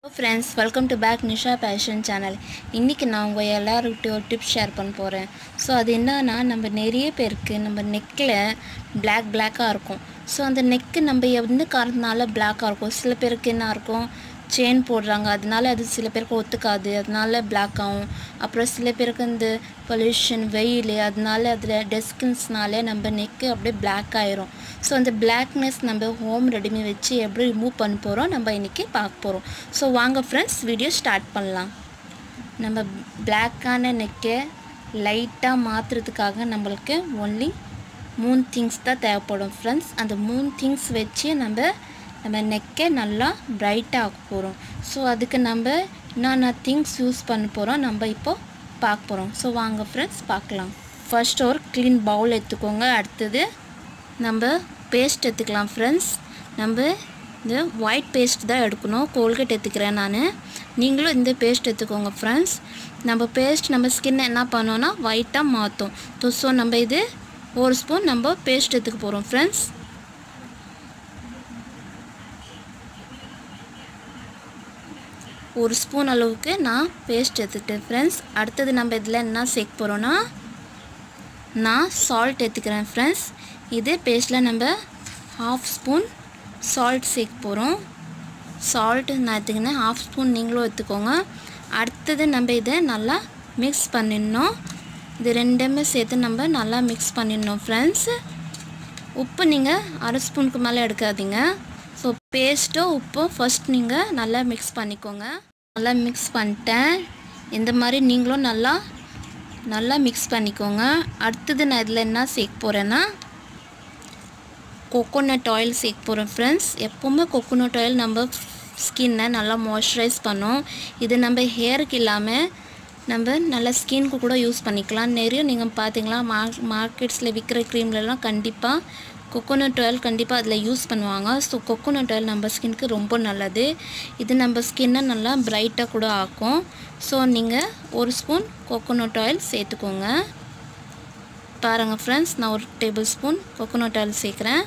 friends welcome to back Nisha fashion channel இன்றைக்கி நான் உங்கள் எல்லாருக்கிட்டையும் ஒரு டிப்ஸ் ஷேர் பண்ண போகிறேன் ஸோ அது என்னன்னா நம்ம நிறைய பேருக்கு நம்ம நெக்கில் Black பிளாக்காக இருக்கும் ஸோ அந்த நெக்கு நம்ம எந்த காரணத்தினால பிளாக்காக இருக்கும் சில பேருக்கு என்ன இருக்கும் செயின் போடுறாங்க அதனால அது சில பேருக்கு ஒத்துக்காது அதனால பிளாக் ஆகும் அப்புறம் சில பேருக்கு இந்த பொல்யூஷன் வெயில் அதனால அதில் டெஸ்கின்ஸ்னாலே நம்ம நெக்கு அப்படியே பிளாக் ஆயிரும் ஸோ அந்த பிளாக்னஸ் நம்ம ஹோம் ரெடிமி வச்சு எப்படி ரிமூவ் பண்ண போகிறோம் நம்ம இன்றைக்கி பார்க்க போகிறோம் ஸோ வாங்க ஃப்ரெண்ட்ஸ் வீடியோ ஸ்டார்ட் பண்ணலாம் நம்ம பிளாக்கான நெக்கை லைட்டாக மாற்றுறதுக்காக நம்மளுக்கு ஒன்லி மூணு திங்ஸ் தான் தேவைப்படும் ஃப்ரெண்ட்ஸ் அந்த மூணு திங்ஸ் வச்சு நம்ம நம்ம நெக்கை நல்லா பிரைட்டாக ஆக்க போகிறோம் ஸோ அதுக்கு நம்ம என்னென்ன திங்ஸ் யூஸ் பண்ண போகிறோம் நம்ம இப்போ பார்க்க போகிறோம் ஸோ வாங்க ஃப்ரெண்ட்ஸ் பார்க்கலாம் ஃபர்ஸ்ட் ஒரு க்ளீன் பவுல் எடுத்துக்கோங்க அடுத்தது நம்ம பேஸ்ட் எடுத்துக்கலாம் ஃப்ரெண்ட்ஸ் நம்ம இந்த ஒயிட் பேஸ்ட் தான் எடுக்கணும் கோல்கேட் எடுத்துக்கிறேன் நான் நீங்களும் இந்த பேஸ்ட் எடுத்துக்கோங்க ஃப்ரெண்ட்ஸ் நம்ம பேஸ்ட் நம்ம ஸ்கின் என்ன பண்ணோன்னா ஒயிட்டாக மாற்றும் ஸோ நம்ம இது ஒரு ஸ்பூன் நம்ம பேஸ்ட் எடுத்துக்க போகிறோம் ஃப்ரெண்ட்ஸ் ஒரு ஸ்பூன் அளவுக்கு நான் பேஸ்ட் எடுத்துக்கிட்டேன் ஃப்ரெண்ட்ஸ் அடுத்தது நம்ம இதில் என்ன சேர்க்க போகிறோன்னா நான் சால்ட் எடுத்துக்கிறேன் ஃப்ரெண்ட்ஸ் இது பேஸ்ட்டில் நம்ம ஹாஃப் ஸ்பூன் சால்ட் சேர்க்க போகிறோம் சால்ட் நான் எடுத்துக்கினேன் ஹாஃப் ஸ்பூன் நீங்களும் எடுத்துக்கோங்க அடுத்தது நம்ம இதை நல்லா மிக்ஸ் பண்ணிடணும் இது ரெண்டுமே சேர்த்து நம்ம நல்லா மிக்ஸ் பண்ணிடணும் ஃப்ரெண்ட்ஸ் உப்பு நீங்கள் அரை ஸ்பூனுக்கு மேலே எடுக்காதீங்க ஸோ பேஸ்ட்டும் உப்பும் ஃபஸ்ட் நீங்கள் நல்லா மிக்ஸ் பண்ணிக்கோங்க நல்லா மிக்ஸ் பண்ணிட்டேன் இந்த மாதிரி நீங்களும் நல்லா நல்லா மிக்ஸ் பண்ணிக்கோங்க அடுத்தது நான் இதில் என்ன சேர்க்க போகிறேன்னா கோகோனட் ஆயில் சேர்க்க போகிறேன் ஃப்ரெண்ட்ஸ் எப்போவுமே கோகோனட் ஆயில் நம்ம ஸ்கின்னை நல்லா மாய்ஸ்சரைஸ் பண்ணும் இது நம்ம ஹேருக்கு இல்லாமல் நம்ம நல்ல ஸ்கின்க்கு கூட யூஸ் பண்ணிக்கலாம் நிறைய நீங்கள் பார்த்தீங்களா மார்க் மார்க்கெட்ஸில் விற்கிற க்ரீம்லலாம் கண்டிப்பாக கொக்கோனட் ஆயில் கண்டிப்பாக அதில் யூஸ் பண்ணுவாங்க ஸோ கொக்கோனட் ஆயில் நம்ம ஸ்கின்க்கு ரொம்ப நல்லது இது நம்ம ஸ்கின்னை நல்லா பிரைட்டாக கூட ஆக்கும் ஸோ நீங்கள் ஒரு ஸ்பூன் கோகோனட் ஆயில் சேர்த்துக்கோங்க பாருங்கள் ஃப்ரெண்ட்ஸ் நான் ஒரு டேபிள் ஸ்பூன் கோகோனட் ஆயில் சேர்க்குறேன்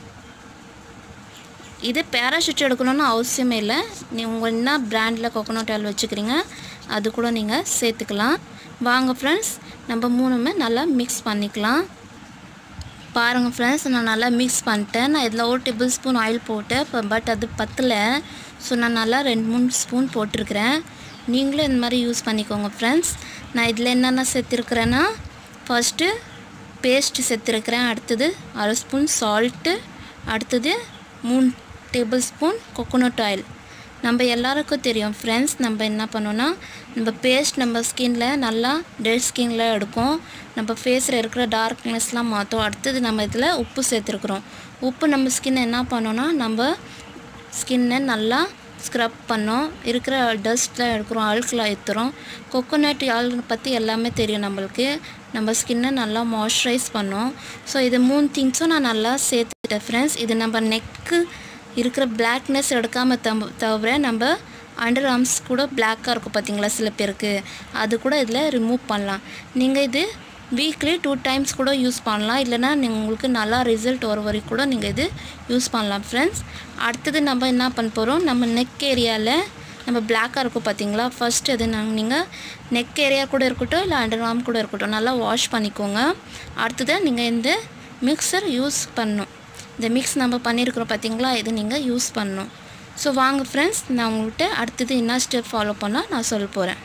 இது பேராஷூட் எடுக்கணும்னு அவசியமே இல்லை நீ உங்கள் என்ன பிராண்டில் கோகோனட் ஆயில் வச்சுக்கிறீங்க அது கூட நீங்கள் சேர்த்துக்கலாம் வாங்க ஃப்ரெண்ட்ஸ் நம்ம மூணுமே நல்லா மிக்ஸ் பண்ணிக்கலாம் பாருங்கள் ஃப்ரெண்ட்ஸ் நான் நல்லா மிக்ஸ் பண்ணிட்டேன் நான் இதில் ஒரு டேபிள் ஸ்பூன் ஆயில் போட்டேன் பட் அது பத்தலை ஸோ நான் நல்லா ரெண்டு மூணு ஸ்பூன் போட்டிருக்கிறேன் நீங்களும் இந்த மாதிரி யூஸ் பண்ணிக்கோங்க ஃப்ரெண்ட்ஸ் நான் இதில் என்னென்ன சேர்த்துருக்குறேன்னா ஃபஸ்ட்டு பேஸ்ட் சேர்த்துருக்குறேன் அடுத்தது அரை ஸ்பூன் சால்ட்டு அடுத்தது மூணு டேபிள் ஸ்பூன் கொக்கோனட் ஆயில் நம்ம எல்லாருக்கும் தெரியும் ஃப்ரெண்ட்ஸ் நம்ம என்ன பண்ணோன்னா நம்ம பேஸ்ட் நம்ம ஸ்கின்ல நல்லா டெட் ஸ்கின்ல எடுக்கும் நம்ம ஃபேஸில் இருக்கிற டார்க்னஸ்லாம் மாற்றும் அடுத்தது நம்ம இதில் உப்பு சேர்த்துருக்குறோம் உப்பு நம்ம ஸ்கின்னை என்ன பண்ணோன்னா நம்ம ஸ்கின்னை நல்லா ஸ்க்ரப் பண்ணோம் இருக்கிற டஸ்ட்டில் எடுக்கிறோம் அழுக்கில் ஏற்றுறோம் கொக்கோனட் ஆயில் பற்றி எல்லாமே தெரியும் நம்மளுக்கு நம்ம ஸ்கின்னை நல்லா மாய்ஸ்சரைஸ் பண்ணோம் ஸோ இது மூணு திங்ஸும் நான் நல்லா சேர்த்துட்டேன் ஃப்ரெண்ட்ஸ் இது நம்ம நெக்கு இருக்கிற பிளாக்னஸ் எடுக்காமல் தம் தவிர நம்ம அண்டர் ஆர்ம்ஸ் கூட பிளாக்காக இருக்கும் பார்த்தீங்களா சில பேருக்கு அது கூட இதில் ரிமூவ் பண்ணலாம் நீங்கள் இது வீக்லி டூ டைம்ஸ் கூட யூஸ் பண்ணலாம் இல்லைனா நீங்கள் உங்களுக்கு நல்லா ரிசல்ட் வர வரைக்கும் கூட நீங்கள் இது யூஸ் பண்ணலாம் ஃப்ரெண்ட்ஸ் அடுத்தது நம்ம என்ன பண்ண போகிறோம் நம்ம நெக் ஏரியாவில் நம்ம பிளாக்காக இருக்கும் பார்த்தீங்களா ஃபஸ்ட் அது நாங்கள் நீங்கள் நெக் ஏரியா கூட இருக்கட்டும் இல்லை அண்டர் ஆர்ம் கூட இருக்கட்டும் நல்லா வாஷ் பண்ணிக்கோங்க அடுத்தது நீங்கள் இந்த மிக்சர் யூஸ் பண்ணணும் இந்த மிக்ஸ் நம்ம பண்ணியிருக்கிறோம் பார்த்தீங்களா இது நீங்கள் யூஸ் பண்ணணும் ஸோ வாங்க ஃப்ரெண்ட்ஸ் நான் உங்கள்கிட்ட அடுத்தது என்ன ஸ்டெப் ஃபாலோ பண்ணால் நான் சொல்ல போகிறேன்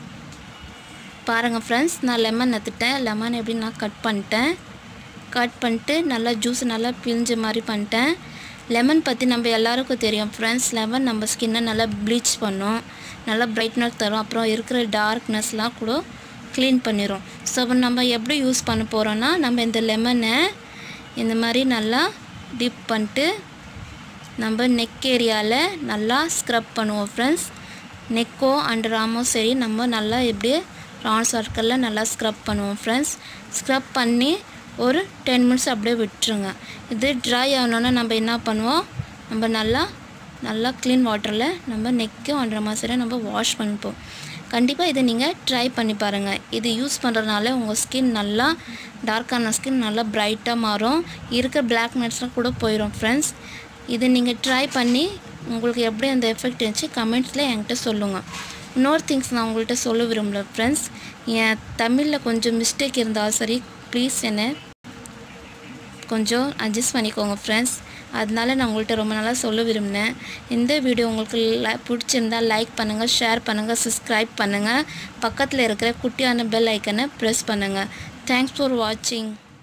பாருங்கள் ஃப்ரெண்ட்ஸ் நான் லெமன் எடுத்துட்டேன் லெமன் எப்படி நான் கட் பண்ணிட்டேன் கட் பண்ணிட்டு நல்லா ஜூஸ் நல்லா பிழிஞ்ச மாதிரி பண்ணிட்டேன் லெமன் பற்றி நம்ம எல்லாருக்கும் தெரியும் ஃப்ரெண்ட்ஸ் லெமன் நம்ம ஸ்கின்னை நல்லா ப்ளீச் பண்ணும் நல்லா பிரைட்னஸ் தரும் அப்புறம் இருக்கிற டார்க்னஸ்லாம் கூட க்ளீன் பண்ணிடும் ஸோ நம்ம எப்படி யூஸ் பண்ண போகிறோன்னா நம்ம இந்த லெமனை இந்த மாதிரி நல்லா டிப் பண்ணிட்டு நம்ம நெக் ஏரியாவில் நல்லா ஸ்க்ரப் பண்ணுவோம் ஃப்ரெண்ட்ஸ் நெக்கோ அண்டர் ஆமோ சரி நம்ம நல்லா எப்படியே ரவுண்ட் சர்க்கிளில் நல்லா ஸ்க்ரப் பண்ணுவோம் ஃப்ரெண்ட்ஸ் ஸ்க்ரப் பண்ணி ஒரு டென் மினிட்ஸ் அப்படியே விட்டுருங்க இது ட்ரை ஆகணுன்னா நம்ம என்ன பண்ணுவோம் நம்ம நல்லா நல்லா க்ளீன் வாட்டரில் நம்ம நெக்கும் அண்டர் மாசரை நம்ம வாஷ் பண்ணிப்போம் கண்டிப்பாக இதை நீங்கள் ட்ரை பண்ணி பாருங்கள் இது யூஸ் பண்ணுறதுனால உங்கள் ஸ்கின் நல்லா டார்க்கான ஸ்கின் நல்லா பிரைட்டாக மாறும் இருக்கிற பிளாக் நட்ஸ்லாம் கூட போயிடும் ஃப்ரெண்ட்ஸ் இது நீங்கள் ட்ரை பண்ணி உங்களுக்கு எப்படி அந்த எஃபெக்ட் இருந்துச்சு கமெண்ட்ஸில் என்கிட்ட சொல்லுங்கள் இன்னொரு திங்ஸ் நான் உங்கள்கிட்ட சொல்ல விரும்பல ஃப்ரெண்ட்ஸ் என் தமிழில் கொஞ்சம் மிஸ்டேக் இருந்தாலும் சரி ப்ளீஸ் என்னை கொஞ்சம் அட்ஜஸ்ட் பண்ணிக்கோங்க ஃப்ரெண்ட்ஸ் அதனால நான் உங்கள்கிட்ட ரொம்ப நாளாக சொல்ல விரும்பினேன் இந்த வீடியோ உங்களுக்கு ல- பிடிச்சிருந்தா லைக் பண்ணுங்கள் ஷேர் பண்ணுங்கள் சப்ஸ்கிரைப் பண்ணுங்கள் பக்கத்தில் இருக்கிற குட்டியான பெல் ஐக்கனை ப்ரெஸ் பண்ணுங்கள் தேங்க்ஸ் ஃபார் வாட்சிங்